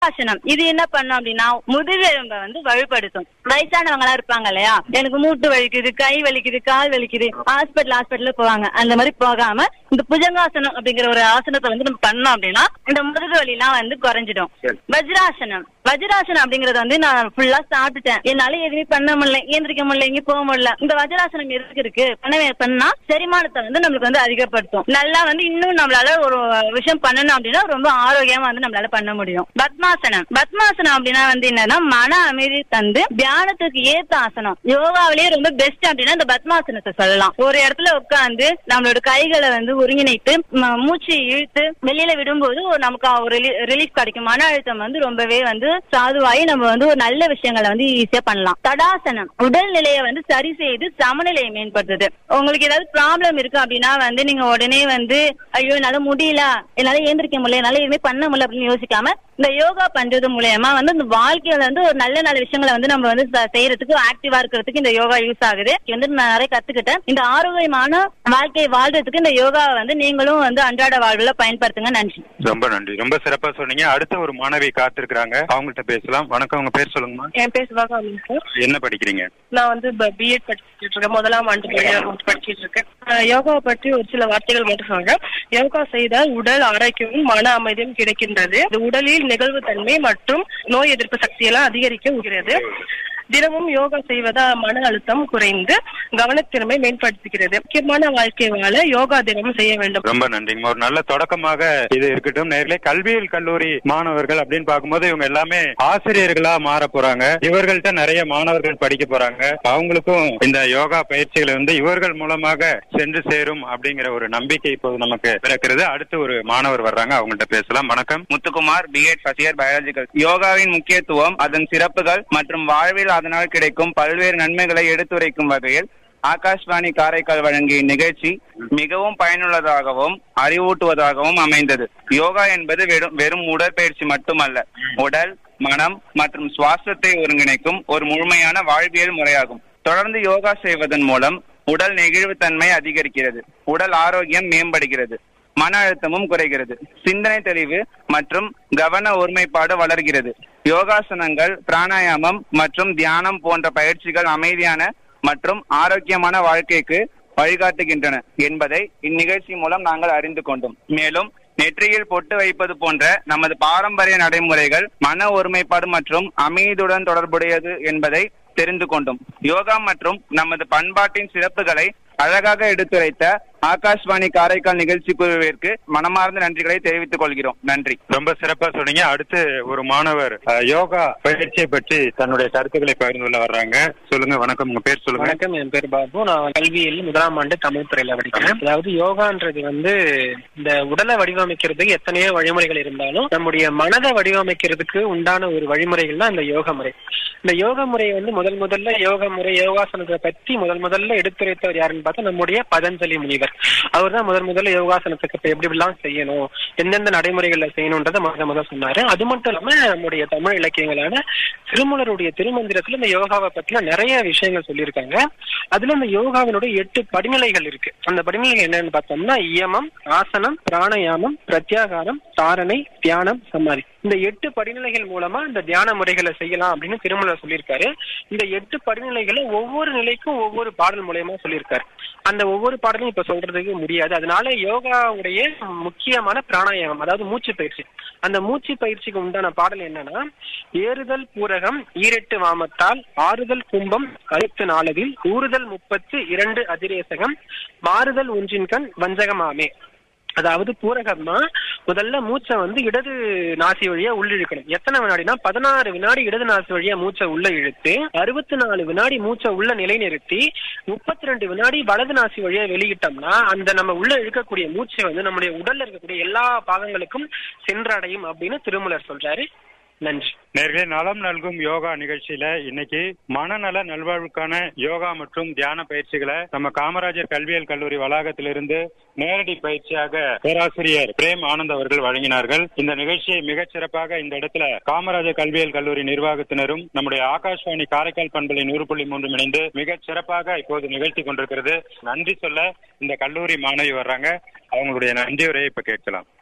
வஜ்ராசனம் இது என்ன பண்ணும் அப்படின்னா முதுகெலும்ப வந்து வலுப்படுத்தும் வயசானவங்க எல்லாம் இருப்பாங்க இல்லையா எனக்கு மூட்டு வலிக்குது கை வலிக்குது கால் வலிக்குது ஹாஸ்பிட்டல் ஹாஸ்பிட்டல் போவாங்க அந்த மாதிரி போகாம இந்த புஜங்காசனம் அப்படிங்கிற ஒரு ஆசனத்தை வந்து நம்ம பண்ணோம் அப்படின்னா இந்த முதுகு வலி எல்லாம் வந்து குறைஞ்சிடும் சரி. வஜ்ராசனம் வஜ்ராசனம் அப்படிங்கறது வந்து நான் ஃபுல்லா சாப்பிட்டுட்டேன் என்னால எதுவுமே பண்ண முடியல ஏந்திரிக்க முடியல எங்கேயும் போக முடியல இந்த வஜ்ராசனம் எதுக்கு இருக்கு பண்ண பண்ணா செரிமானத்தை வந்து நம்மளுக்கு வந்து அதிகப்படுத்தும் நல்லா வந்து இன்னும் நம்மளால ஒரு விஷயம் பண்ணணும் அப்படின்னா ரொம்ப ஆரோக்கியமா வந்து நம்மளால பண்ண முடியும் பத்மாசனம் பத்மாசனம் அப்படின்னா வந்து என்னன்னா மன அமைதி தந்து தியானத்துக்கு ஏத்த ஆசனம் யோகாவிலேயே ரொம்ப பெஸ்ட் அப்படின்னா இந்த பத்மாசனத்தை சொல்லலாம் ஒரு இடத்துல உட்கார்ந்து நம்மளோட கைகளை வந்து ஒருங்கிணைத்து ம- மூச்சு இழுத்து வெளியில விடும்போது ஒரு நமக்கு ஒரு ரிலீஃப் கிடைக்கும் மன அழுத்தம் வந்து ரொம்பவே வந்து சாதுவாகி நம்ம வந்து ஒரு நல்ல விஷயங்களை வந்து ஈஸியா பண்ணலாம் தடாசனம் உடல் நிலையை வந்து சரி செய்து சமநிலையை மேம்படுத்துது உங்களுக்கு ஏதாவது ப்ராப்ளம் இருக்கு அப்படின்னா வந்து நீங்க உடனே வந்து ஐயோ என்னால முடியல என்னால ஏந்திரிக்க முடியல என்னால எதுவுமே பண்ண முடியல அப்படின்னு யோசிக்காம இந்த யோகா பண்றது மூலயமா வந்து இந்த வாழ்க்கையில வந்து ஒரு நல்ல நல்ல விஷயங்களை வந்து நம்ம வந்து ச- செய்யறதுக்கு ஆக்டிவா இருக்கிறதுக்கு இந்த யோகா யூஸ் ஆகுது இது வந்து நான் நிறைய கத்துக்கிட்டேன் இந்த ஆரோக்கியமான வாழ்க்கையை வாழ்றதுக்கு இந்த யோகாவை வந்து நீங்களும் வந்து அன்றாட வாழ்வுல பயன்படுத்துங்க நன்றி ரொம்ப நன்றி ரொம்ப சிறப்பா சொன்னீங்க அடுத்த ஒரு மாணவி காத்திருக்கிறாங்க அவங்கள்ட்ட பேசலாம் வணக்கம் உங்க பேர் சொல்லுங்கம்மா என் பேர் சிவகாமி சார் என்ன படிக்கிறீங்க நான் வந்து பிஎட் படிச்சுட்டு இருக்கேன் முதலாம் ஆண்டு படிக்க- படிச்சிட்டு இருக்கேன் அஹ் யோகாவை பற்றி ஒரு சில வார்த்தைகள் மட்டும் சொல்றேன் யோகா செய்தால் உடல் ஆரோக்கியமும் மன அமைதியும் கிடைக்கின்றது இது உடலில் நிகழ்வு தன்மை மற்றும் நோய் எதிர்ப்பு சக்தியெல்லாம் அதிகரிக்க உகிறது தினமும் யோகா செய்வதால் மன அழுத்தம் குறைந்து கவனத்திறமை மேம்படுத்துகிறது முக்கியமான வாழ்க்கை வாழ யோகா தினமும் செய்ய வேண்டும் ரொம்ப நன்றிங்க ஒரு நல்ல தொடக்கமாக இது இருக்கட்டும் நேர்களே கல்வியியல் கல்லூரி மாணவர்கள் அப்படின்னு பார்க்கும்போது இவங்க எல்லாமே ஆசிரியர்களா மாற போறாங்க இவர்கள்ட்ட நிறைய மாணவர்கள் படிக்க போறாங்க அவங்களுக்கும் இந்த யோகா பயிற்சிகளை வந்து இவர்கள் மூலமாக சென்று சேரும் அப்படிங்கிற ஒரு நம்பிக்கை இப்போது நமக்கு பிறக்கிறது அடுத்து ஒரு மாணவர் வர்றாங்க அவங்கள்ட்ட பேசலாம் வணக்கம் Muthukumar BEd first year biological யோகாவின் முக்கியத்துவம் அதன் சிறப்புகள் மற்றும் வாழ்வில் அதனால் கிடைக்கும் பல்வேறு நன்மைகளை எடுத்துரைக்கும் வகையில் ஆகாஷ்வாணி காரைக்கால் வழங்கிய நிகழ்ச்சி மிகவும் பயனுள்ளதாகவும் அறிவூட்டுவதாகவும் அமைந்தது யோகா என்பது வெறும் வெறும் உடற்பயிற்சி மட்டுமல்ல உடல் மனம் மற்றும் சுவாசத்தை ஒருங்கிணைக்கும் ஒரு முழுமையான வாழ்வியல் முறையாகும் தொடர்ந்து யோகா செய்வதன் மூலம் உடல் நெகிழ்வுத்தன்மை அதிகரிக்கிறது உடல் ஆரோக்கியம் மேம்படுகிறது மன அழுத்தமும் குறைகிறது சிந்தனை தெளிவு மற்றும் கவன ஒருமைப்பாடு வளர்கிறது யோகாசனங்கள் பிராணாயாமம் மற்றும் தியானம் போன்ற பயிற்சிகள் அமைதியான மற்றும் ஆரோக்கியமான வாழ்க்கைக்கு வழிகாட்டுகின்றன என்பதை இந்நிகழ்ச்சி மூலம் நாங்கள் அறிந்து கொண்டோம் மேலும் நெற்றியில் பொட்டு வைப்பது போன்ற நமது பாரம்பரிய நடைமுறைகள் மன ஒருமைப்பாடு மற்றும் அமைதியுடன் தொடர்புடையது என்பதை தெரிந்து கொண்டோம் யோகா மற்றும் நமது பண்பாட்டின் சிறப்புகளை அழகாக எடுத்துரைத்த ஆகாஷ்வாணி காரைக்கால் நிகழ்ச்சி குழுவிற்கு மனமார்ந்த நன்றிகளை தெரிவித்துக் கொள்கிறோம் நன்றி ரொம்ப சிறப்பா சொன்னீங்க அடுத்து ஒரு மாணவர் அஹ், யோகா பயிற்சியை பற்றி தன்னுடைய கருத்துக்களை பகிர்ந்து கொள்ள வர்றாங்க சொல்லுங்க வணக்கம் உங்க பேர் சொல்லுங்க வணக்கம் என் பேர் பாபு நான் கல்வியில் முதலாம் ஆண்டு தமிழ் துறையில படிக்கிறேன் அதாவது யோகான்றது வந்து இந்த உடலை வடிவமைக்கிறதுக்கு எத்தனையோ வழிமுறைகள் இருந்தாலும் நம்முடைய மனதை வடிவமைக்கிறதுக்கு உண்டான ஒரு வழிமுறைகள் தான் இந்த யோக முறை இந்த யோக முறையை வந்து முதல் முதல்ல யோக முறை யோகாசனத்தை பற்றி முதல் முதல்ல எடுத்துரைத்தவர் யாருன்னு பார்த்தா நம்முடைய பதஞ்சலி முனிவர் அவர் தான் முதல் முதல்ல யோகாசனத்துக்கு இப்ப எப்படி எப்படிலாம் செய்யணும் எந்தெந்த நடைமுறைகள்ல செய்யணுன்றதை முதல் முதல் சொன்னாரு அது மட்டும் இல்லாம நம்முடைய தமிழ் இலக்கியங்களான திருமலருடைய திருமந்திரத்துல இந்த யோகாவை பத்தின நிறைய விஷயங்கள் சொல்லியிருக்காங்க அதுல இந்த யோகாவினுடைய எட்டு படிநிலைகள் இருக்கு அந்த படிநிலைகள் என்னன்னு பார்த்தோம்னா இயமம் ஆசனம் பிராணயாமம் பிரத்யாகாரம் தாரணை தியானம் சமாதி இந்த எட்டு படிநிலைகள் மூலமா இந்த தியான முறைகளை செய்யலாம் அப்படின்னு திருமலர் சொல்லியிருக்காரு இந்த எட்டு படிநிலைகளை ஒவ்வொரு நிலைக்கும் ஒவ்வொரு பாடல் மூலயமா சொல்லியிருக்காரு அந்த ஒவ்வொரு பாடலும் இப்ப சொல்றதுக்கு முடியாது அதனால யோகாவுடைய முக்கியமான பிராணாயாமம் அதாவது மூச்சு பயிற்சி அந்த மூச்சு பயிற்சிக்கு உண்டான பாடல் என்னன்னா ஏறுதல் பூரகம் ஈரெட்டு வாமத்தால் ஆறுதல் கும்பம் கழுத்து நாளதில் ஊறுதல் முப்பத்து இரண்டு அதிரேசகம் மாறுதல் ஒன்றின்கண் வஞ்சகமாமே அதாவது பூரகம்னா முதல்ல மூச்சை வந்து இடது நாசி வழியா உள்ள இழுக்கணும் எத்தனை வினாடினா பதினாறு வினாடி இடது நாசி வழியா மூச்சை உள்ள இழுத்து அறுபத்தி நாலு வினாடி மூச்சை உள்ள நிலைநிறுத்தி முப்பத்தி ரெண்டு வினாடி வலது நாசி வழியா வெளியிட்டோம்னா அந்த நம்ம உள்ள இழுக்கக்கூடிய மூச்சை வந்து நம்முடைய உடல்ல இருக்கக்கூடிய எல்லா பாகங்களுக்கும் சென்றடையும் அப்படின்னு திருமலர் சொல்றாரு நன்றி நேர்களே நலம் நல்கும் யோகா நிகழ்ச்சியில இன்னைக்கு மனநல நல்வாழ்வுக்கான யோகா மற்றும் தியான பயிற்சிகளை நம்ம காமராஜர் கல்வியியல் கல்லூரி வளாகத்திலிருந்து நேரடி பயிற்சியாக பேராசிரியர் பிரேம் ஆனந்த் அவர்கள் வழங்கினார்கள் இந்த நிகழ்ச்சியை மிகச் சிறப்பாக இந்த இடத்துல காமராஜர் கல்வியியல் கல்லூரி நிர்வாகத்தினரும் நம்முடைய ஆகாஷ்வாணி காரைக்கால் பண்பலை நூறு புள்ளி மூன்று இணைந்து மிகச் சிறப்பாக இப்போது நிகழ்த்தி கொண்டிருக்கிறது நன்றி சொல்ல இந்த கல்லூரி மாணவி வர்றாங்க அவங்களுடைய நன்றி உரையை இப்ப கேட்கலாம்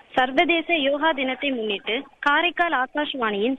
சர்வதேச யோகா தினத்தை முன்னிட்டு காரைக்கால் ஆகாஷ்வாணியின்